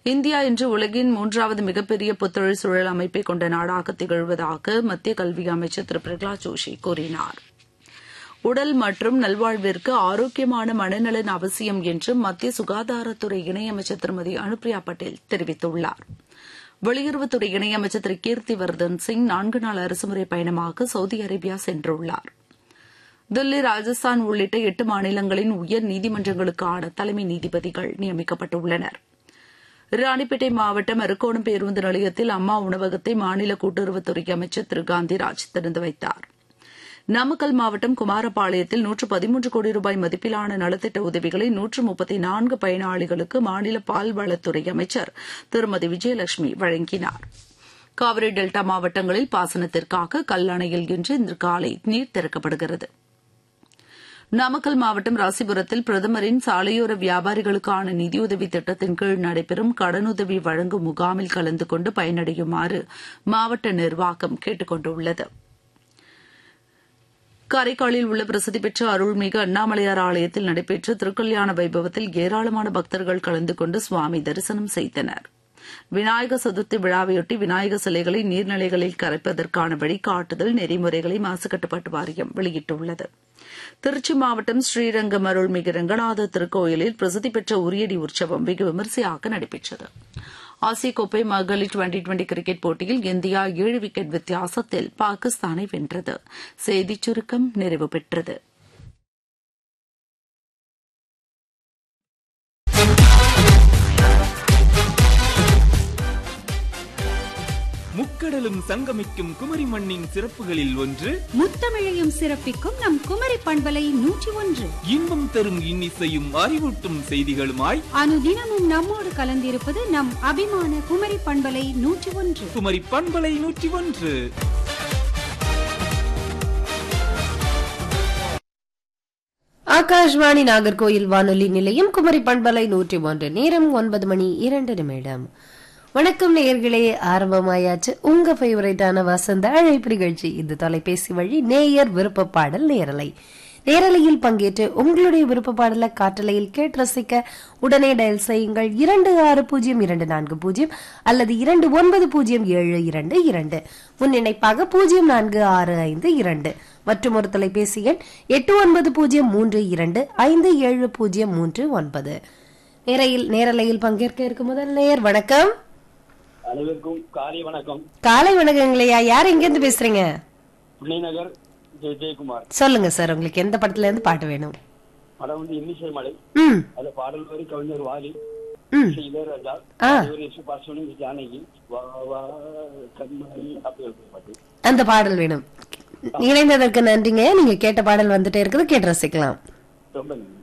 India இன்று உலகின் மூன்றாவது மிகப்பெரிய புத்தொழில் சூழல் அமைப்பை கொண்ட நாடாக திகழ்வதாக மத்திய கல்வி அமைச்சர் திரு பிரகலாத் ஜோஷி கூறினார் உடல் மற்றும் நல்வாழ்விற்கு ஆரோக்கியமான மனநலன் அவசியம் என்று மத்திய சுகாதாரத்துறை இணையமைச்சர் திருமதி அனுப்ரியா பட்டேல் தெரிவித்துள்ளார் வெளியுறவுத்துறை இணையமைச்சர் திரு கீர்த்திவர்தன் சிங் நான்கு நாள் அரசுமுறை பயணமாக சவுதி அரேபியா சென்றுள்ளார் தில்லி ராஜஸ்தான் உள்ளிட்ட எட்டு மாநிலங்களின் உயர் நீதிமன்றங்களுக்கான தலைமை நீதிபதிகள் நியமிக்கப்பட்டுள்ளனர் ராணிப்பேட்டை மாவட்டம் அரக்கோணம் பேருந்து நிலையத்தில் அம்மா உணவகத்தை மாநில கூட்டுறவுத்துறை அமைச்சர் திரு காந்திராஜ் திறந்து வைத்தார் நாமக்கல் மாவட்டம் குமாரபாளையத்தில் நூற்று பதிமூன்று கோடி ரூபாய் மதிப்பிலான நலத்திட்ட உதவிகளை நூற்று முப்பத்தி நான்கு பயனாளிகளுக்கு மாநில பால்வளத்துறை அமைச்சர் திருமதி விஜயலட்சுமி வழங்கினார் காவிரி டெல்டா மாவட்டங்களில் பாசனத்திற்காக கல்லணையில் இன்று இன்று காலை நீர் திறக்கப்படுகிறது நாமக்கல் மாவட்டம் ராசிபுரத்தில் பிரதமரின் சாலையோர வியாபாரிகளுக்கான நிதியுதவி திட்டத்தின் கீழ் நடைபெறும் கடனுதவி வழங்கும் முகாமில் கலந்து கொண்டு பயனடையுமாறு மாவட்ட நிர்வாகம் கேட்டுக் கொண்டுள்ளது காரைக்காலில் உள்ள பிரசித்தி பெற்ற அருள்மிகு அண்ணாமலையார் ஆலயத்தில் நடைபெற்ற திருக்கல்யாண வைபவத்தில் ஏராளமான பக்தர்கள் கலந்து கொண்டு சுவாமி தரிசனம் செய்தனர் விநாயகர் சதுர்த்தி விழாவையொட்டி விநாயகர் சிலைகளை நீர்நிலைகளில் கரைப்பதற்கான வழிகாட்டுதல் நெறிமுறைகளை மாசு கட்டுப்பாட்டு வாரியம் வெளியிட்டுள்ளது திருச்சி மாவட்டம் ஸ்ரீரங்கம் அருள்மிகு ரங்கநாத திருக்கோயிலில் பிரசித்தி பெற்ற உரியடி உற்சவம் வெகு விமரிசையாக நடைபெற்றது ஆசிய கோப்பை மகளிர் டுவெண்டி டுவெண்டி கிரிக்கெட் போட்டியில் இந்தியா ஏழு விக்கெட் வித்தியாசத்தில் பாகிஸ்தானை வென்றது செய்திச் சுருக்கம் நிறைவு பெற்றது முக்கடலும் சங்கமிக்கும் குமரி மண்ணின் சிறப்புகளில் ஒன்று முத்தமிழையும் சிறப்பிக்கும் நம் குமரி பண்பலை நூற்றி ஒன்று இன்பம் தரும் இன்னிசையும் அறிவூட்டும் செய்திகளுமாய் அனுதினமும் நம்மோடு கலந்திருப்பது நம் அபிமான குமரி பண்பலை நூற்றி ஒன்று குமரி பண்பலை நூற்றி ஒன்று ஆகாஷ்வாணி நாகர்கோயில் வானொலி நிலையம் குமரி பண்பலை நூற்றி ஒன்று நேரம் ஒன்பது மணி இரண்டு நிமிடம் வணக்கம் நேயர்களே ஆரம்பமாயாச்சு உங்க ஃபேவரட்டான வசந்த அழைப்பு நிகழ்ச்சி இது தொலைபேசி வழி நேயர் விருப்ப பாடல் நேரலை நேரலையில் பங்கேற்று உங்களுடைய விருப்ப பாடலை காற்றலையில் கேட்டு ரசிக்க உடனே டயல் செய்யுங்கள் இரண்டு ஆறு பூஜ்ஜியம் இரண்டு நான்கு பூஜ்ஜியம் அல்லது இரண்டு ஒன்பது பூஜ்ஜியம் ஏழு இரண்டு இரண்டு முன்னிணைப்பாக பூஜ்ஜியம் நான்கு ஆறு ஐந்து இரண்டு மற்றும் ஒரு தொலைபேசி எண் எட்டு ஒன்பது பூஜ்ஜியம் மூன்று இரண்டு ஐந்து ஏழு பூஜ்ஜியம் மூன்று ஒன்பது நேரையில் நேரலையில் பங்கேற்க இருக்கும் முதல் நேயர் வணக்கம் அனைவருக்கும் காலை வணக்கம் காலை வணக்கங்களையா யார் எங்கேருந்து பேசுறீங்க புன்னைநகர் ஜெய ஜெயக்குமார் சொல்லுங்க சார் உங்களுக்கு எந்த படத்துல இருந்து பாட்டு வேணும் படம் வந்து இன்னிசை மலை ம் அது பாடல் வரி கவிஞர் வாலி ம் ஸ்ரீ இளையராஜா ஆ. இவர் எஸ் பாஸ்வனி ஜானகி வா வா கண்மணி அப்படி ஒரு பாட்டு அந்த பாடல் வேணும் இணைந்ததற்கு நன்றிங்க நீங்க கேட்ட பாடல் வந்துட்டே இருக்குது கேட்டு ரசிக்கலாம் ரொம்ப நன்றி